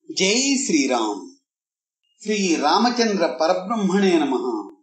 జై శ్రీరామ్ శ్రీ రామచంద్ర పరబ్రహ్మణే నమ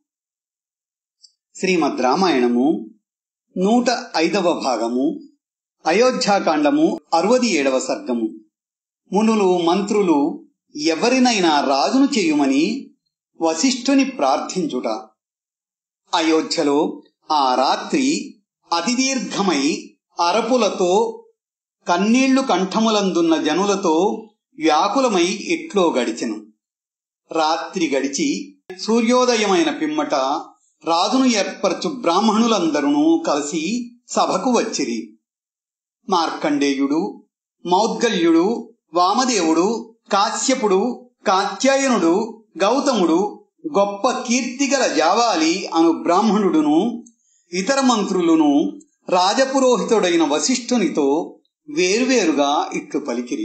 శ్రీమద్ రామాయణము నూట ఐదవ భాగము అయోధ్యాకాండము అరవది ఏడవ సర్గము మునులు మంత్రులు ఎవరినైనా రాజును చేయుమని వశిష్ఠుని ప్రార్థించుట అయోధ్యలో ఆ రాత్రి అతిదీర్ఘమై అరపులతో కన్నీళ్లు కంఠములందున్న జనులతో వ్యాకులమై ఇట్లో గడిచెను రాత్రి గడిచి సూర్యోదయమైన పిమ్మట రాజును ఏర్పరచు బ్రాహ్మణులందరూ కలిసి సభకు వచ్చిరి మార్కండేయుడు మౌద్గల్యుడు వామదేవుడు కాశ్యపుడు కాత్యాయనుడు గౌతముడు గొప్ప కీర్తిగల జావాలి అను బ్రాహ్మణుడును ఇతర మంత్రులను రాజపురోహితుడైన వశిష్ఠునితో వేరువేరుగా ఇట్లు పలికిరి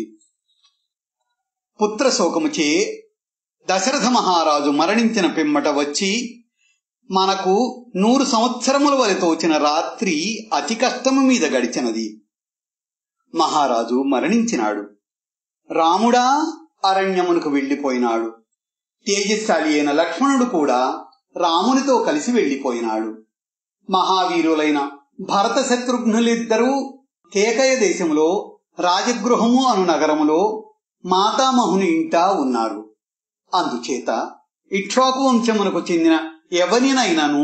పుత్రశోకముచే దశరథ మహారాజు మరణించిన పిమ్మట వచ్చి మనకు నూరు సంవత్సరముల వలె తోచిన రాత్రి అతి కష్టము మీద గడిచినది మహారాజు మరణించినాడు రాముడా అరణ్యమునకు వెళ్లిపోయినాడు తేజస్శాలి అయిన లక్ష్మణుడు కూడా రామునితో కలిసి వెళ్లిపోయినాడు మహావీరులైన భరత శత్రుఘ్నులిద్దరూ కేకయ దేశములో రాజగృహము అను నగరములో మాతామహుని ఇంటా ఉన్నారు అందుచేత ఇక్ష్వాకు వంశమునకు చెందిన ఎవరినైనాను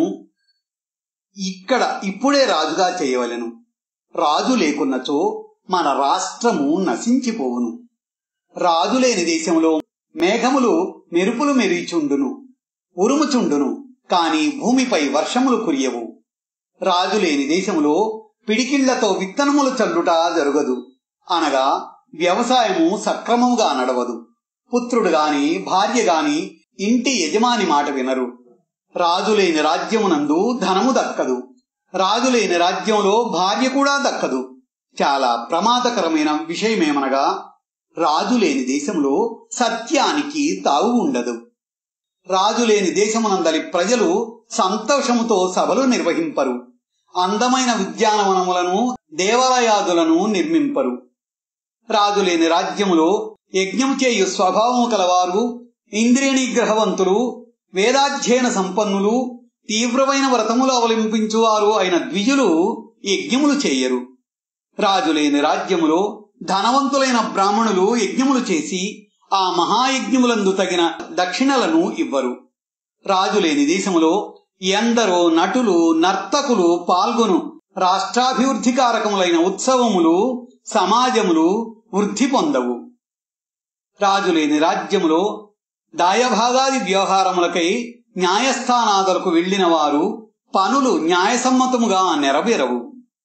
ఇక్కడ ఇప్పుడే రాజుగా చేయవలెను రాజు లేకున్నచో మన రాష్ట్రము నశించిపోవును రాజు లేని దేశంలో మేఘములు మెరుపులు మెరిచుండును ఉరుముచుండును కాని భూమిపై వర్షములు కురియవు రాజు లేని దేశములో పిడికిళ్లతో విత్తనములు చల్లుట జరుగదు అనగా వ్యవసాయము సక్రమముగా నడవదు పుత్రుడు గాని భార్య గాని ఇంటి యజమాని మాట వినరు రాజులేని రాజ్యమునందు ధనము దక్కదు రాజులేని రాజ్యంలో భార్య కూడా దక్కదు చాలా ప్రమాదకరమైన విషయమేమనగా రాజులేని దేశంలో సత్యానికి తావు ఉండదు రాజులేని దేశమునందలి ప్రజలు సంతోషముతో సభలు నిర్వహింపరు అందమైన ఉద్యానవనములను దేవాలయాదులను నిర్మింపరు రాజులేని రాజ్యములో యజ్ఞము చేయు స్వభావము కలవారు ఇంద్రియ నిగ్రహవంతులు వేదాధ్యయన సంపన్నులు తీవ్రమైన వ్రతములు అవలంబించువారు అయిన ద్విజులు యజ్ఞములు చేయరు రాజులేని రాజ్యములో ధనవంతులైన బ్రాహ్మణులు యజ్ఞములు చేసి ఆ మహాయజ్ఞములందు తగిన దక్షిణలను ఇవ్వరు రాజులేని దేశములో ఎందరో నటులు నర్తకులు పాల్గొను రాష్ట్రాభివృద్ధికారకములైన ఉత్సవములు సమాజములు వృద్ధి పొందవు రాజులేని రాజ్యములో దాయభాగాది వ్యవహారములకై న్యాయస్థానాదులకు వెళ్లిన వారు పనులు న్యాయసమ్మతముగా నెరవేరవు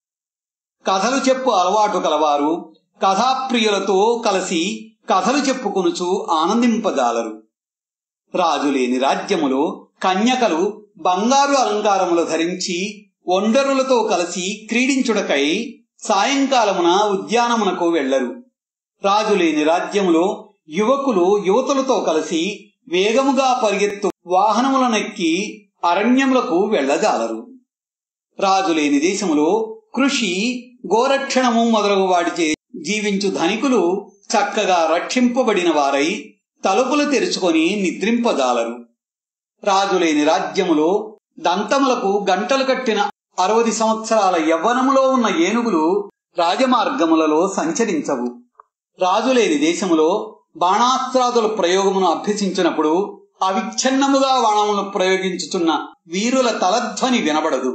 కథలు చెప్పు అలవాటు కలవారు కథాప్రియులతో కలిసి కథలు చెప్పుకొనుచు ఆనందింపజాలరు రాజులేని రాజ్యములో కన్యకలు బంగారు అలంకారములు ధరించి ఒండరులతో కలిసి క్రీడించుటకై సాయంకాలమున ఉద్యానమునకు వెళ్లరు రాజులేని రాజ్యములో యువకులు యువతులతో కలిసి వేగముగా పరిగెత్తు వాహనములనెక్కి అరణ్యములకు వెళ్లజాలరు రాజులేని దేశములో కృషి గోరక్షణము మొదలగు వాటిచే జీవించు ధనికులు చక్కగా రక్షింపబడిన వారై తలుపులు తెరుచుకొని నిద్రింపజాలరు రాజులేని రాజ్యములో దంతములకు గంటలు కట్టిన అరవది సంవత్సరాల యవ్వనములో ఉన్న ఏనుగులు రాజమార్గములలో సంచరించవు రాజులేని దేశములో బాణాస్త్రాదుల ప్రయోగమును అభ్యసించినప్పుడు అవిచ్ఛిన్నముగా బాణములను ప్రయోగించుచున్న వీరుల తలధ్వని వినబడదు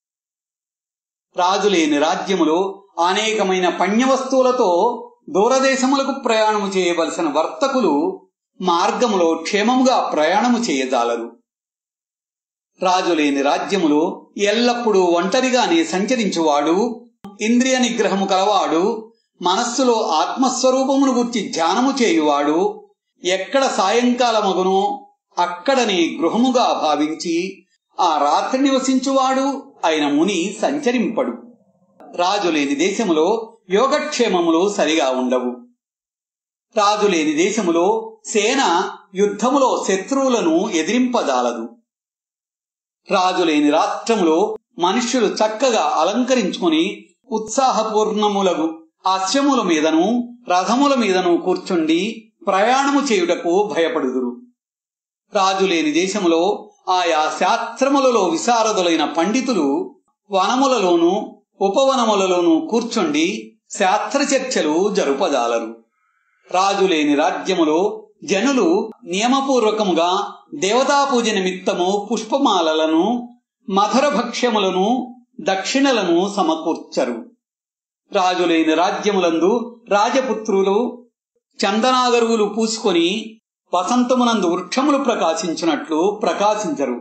రాజులేని రాజ్యములో అనేకమైన పణ్యవస్తువులతో దూరదేశములకు ప్రయాణము చేయవలసిన వర్తకులు మార్గములో క్షేమముగా ప్రయాణము చేయజాలరు రాజులేని రాజ్యములో ఎల్లప్పుడూ ఒంటరిగానే సంచరించువాడు ఇంద్రియ నిగ్రహము కలవాడు మనస్సులో ఆత్మస్వరూపమును గుర్చి ధ్యానము చేయువాడు ఎక్కడ సాయంకాలమగునో అక్కడనే గృహముగా భావించి ఆ రాత్రి నివసించువాడు అయిన ముని సంచరింపడు రాజులేని దేశములో యోగక్షేమములు సరిగా ఉండవు రాజులేని దేశములో సేన యుద్ధములో శత్రువులను ఎదిరింపజాలదు రాజులేని రాష్ట్రములో మనుష్యులు చక్కగా అలంకరించుకుని ఉత్సాహపూర్ణములగు అశ్వముల మీదను రథముల మీదను కూర్చుండి ప్రయాణము చేయుటకు భయపడుదురు రాజులేని దేశములో ఆయా శాస్త్రములలో విశారదులైన పండితులు వనములలోనూ ఉపవనములలోనూ కూర్చుండి శాస్త్ర చర్చలు జరుపజాలరు రాజులేని రాజ్యములో జనులు నియమపూర్వకముగా దేవతా పూజ నిమిత్తము పుష్పమాలలను మధుర భక్ష్యములను దక్షిణలను సమకూర్చరు రాజులేని రాజ్యములందు రాజపుత్రులు చందనాగరువులు పూసుకొని వసంతమునందు వృక్షములు ప్రకాశించినట్లు ప్రకాశించరు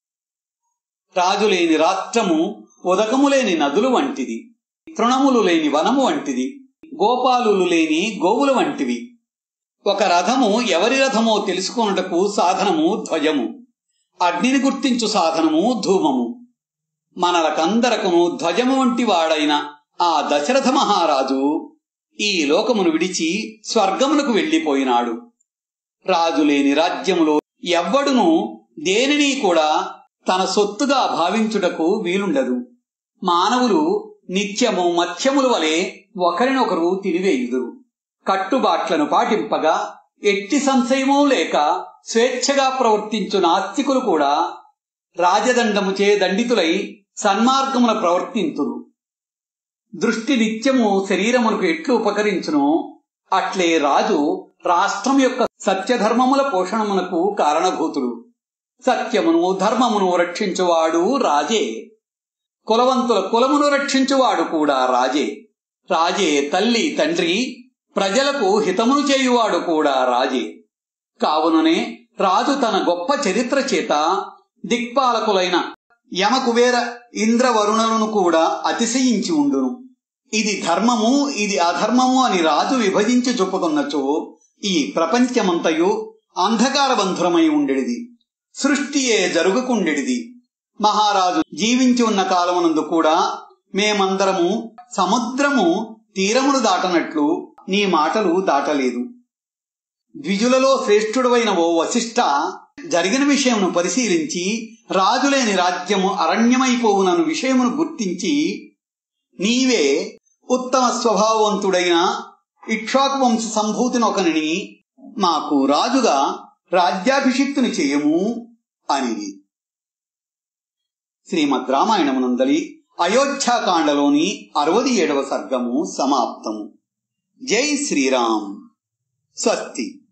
రాజులేని రాష్ట్రము ఉదకము లేని నదులు వంటిది తృణములు లేని వనము వంటిది గోపాలులు లేని గోవుల వంటివి ఒక రథము ఎవరి రథమో తెలుసుకొనుటకు సాధనము ధ్వజము అగ్నిని గుర్తించు సాధనము ధూమము మనలకందరకును ధ్వజము వంటి వాడైన ఆ దశరథ మహారాజు ఈ లోకమును విడిచి స్వర్గమునకు వెళ్లిపోయినాడు రాజులేని రాజ్యములో ఎవ్వడును దేనిని కూడా తన సొత్తుగా భావించుటకు వీలుండదు మానవులు నిత్యము మత్స్యముల వలె ఒకరినొకరు తినివేయుదురు కట్టుబాట్లను పాటింపగా ఎట్టి సంశయమూ లేక స్వేచ్ఛగా ప్రవర్తించు నాస్తికులు కూడా రాజదండముచే దండితులై సన్మార్గమున ప్రవర్తింతురు దృష్టి నిత్యము శరీరమునకు ఎట్లు ఉపకరించునో అట్లే రాజు రాష్ట్రం యొక్క సత్యధర్మముల పోషణమునకు కారణభూతుడు సత్యమును ధర్మమును రక్షించువాడు రాజే కులవంతుల కులమును రక్షించువాడు కూడా రాజే రాజే తల్లి తండ్రి ప్రజలకు హితమును చేయువాడు కూడా రాజే కావుననే రాజు తన గొప్ప చరిత్ర చేత దిక్పాలకులైన యమకుబేర ఇంద్రవరుణులను కూడా అతిశయించి ఉండును ఇది ధర్మము ఇది అధర్మము అని రాజు విభజించి చెప్పుకున్నచో ఈ ప్రపంచమంతయు అంధకారబంధురమై ఉండేది సృష్టియే జరుగుకుండెడిది మహారాజు జీవించి ఉన్న కాలమునందు కూడా మేమందరము సముద్రము తీరమును దాటనట్లు నీ మాటలు దాటలేదు ద్విజులలో శ్రేష్ఠుడవైన ఓ వశిష్ట జరిగిన విషయమును పరిశీలించి రాజులేని రాజ్యము అరణ్యమైపోవునను విషయమును గుర్తించి నీవే ఉత్తమ స్వభావవంతుడైన ఇక్ష్వాకు వంశ సంభూతినొకనిని మాకు రాజుగా రాజ్యాభిషిక్తుని చేయము అనిది శ్రీమద్ రామాయణమునందలి అయోధ్యాకాండలోని అరవది ఏడవ సర్గము సమాప్తము జై శ్రీరామ్ స్వస్తి